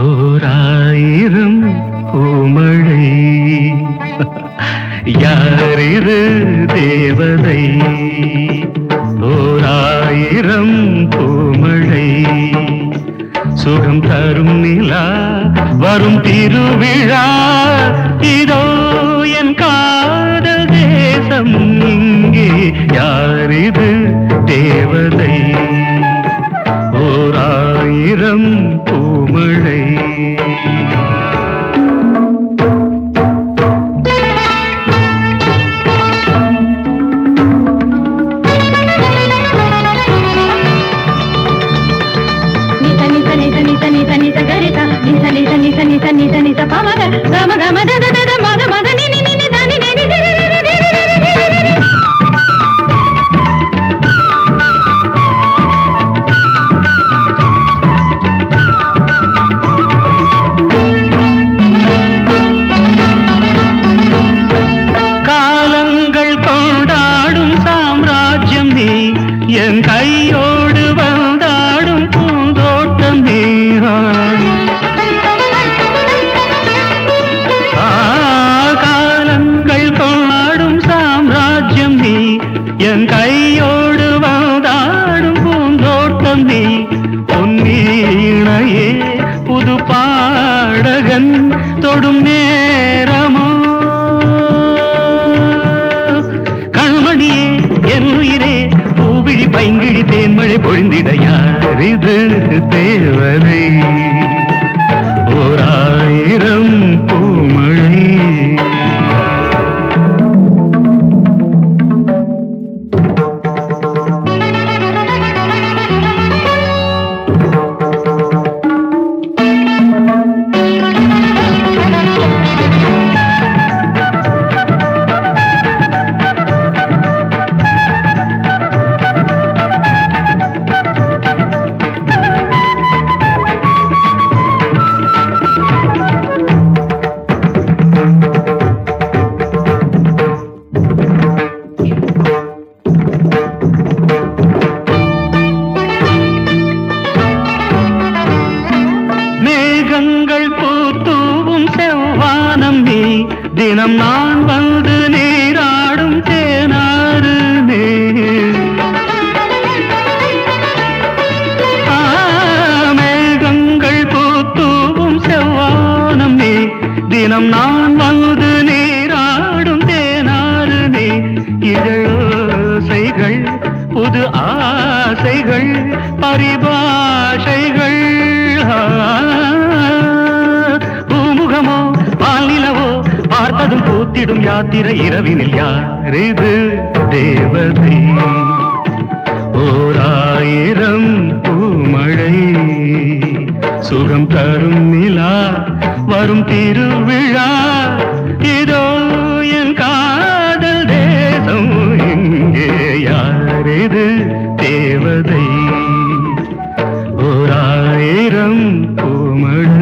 ஓராயிரம் பூமழை யாரிது தேவதை ஓராயிரம் பூமழை சுகம் தரும் நிலா வரும் திருவிழா இதோ என் காதல் தேசம் இங்கே யாரிது தேவதை ஓராயிரம் பூமழை నిస నిస నిస నిస నిస నిస గరిత నిస నిస నిస నిస నిస నిస పమగ గమ గమ దద దద మగ మగ ని ని ని ని ద ని ని ని ని ని ని ని ని ని ని ని. காலங்கள் கொண்டாடும் சாம்ராஜ்யம் நீ என் கையோடு வந்தாடும் பூந்தோட்டம் நீ ஆ, காலங்கள் கொண்டாடும் சாம்ராஜ்யம் நீ என் கையோடு வந்தாடும் பூந்தோட்டம் நீ பொன்னீணையே புது பாடகன் தொடும் நேரமோ கண்மணியே என் உயிரே பூவிழி பைங்கிழி தேன்மழை பொழிந்திட யார் இது தேவதை ஓராயிரம் பூமழை மேகங்கள் பூத்தூவும் செவ்வானம் நீ தினம் நான் வந்து நீராடும் தேனாறு நீ ஆ, மேகங்கள் பூத்தூவும் செவ்வானம் நீ தினம் நான் வந்து நீராடும் தேனாறு நீ இதழோசைகள் புது ஆசைகள் பரிபாஷைகள் ஆ, பூமுகமோ பாலிலவோ பார்த்ததும் பூத்திடும் யாத்திரை இரவினில் யார் இது தேவதை ஓராயிரம் பூமழை சுகம் தரும் நிலா வரும் திருவிழா இதோ என் காதல் தேசம் இங்கே யாரிது தேவதை ஓராயிரம் பூமழை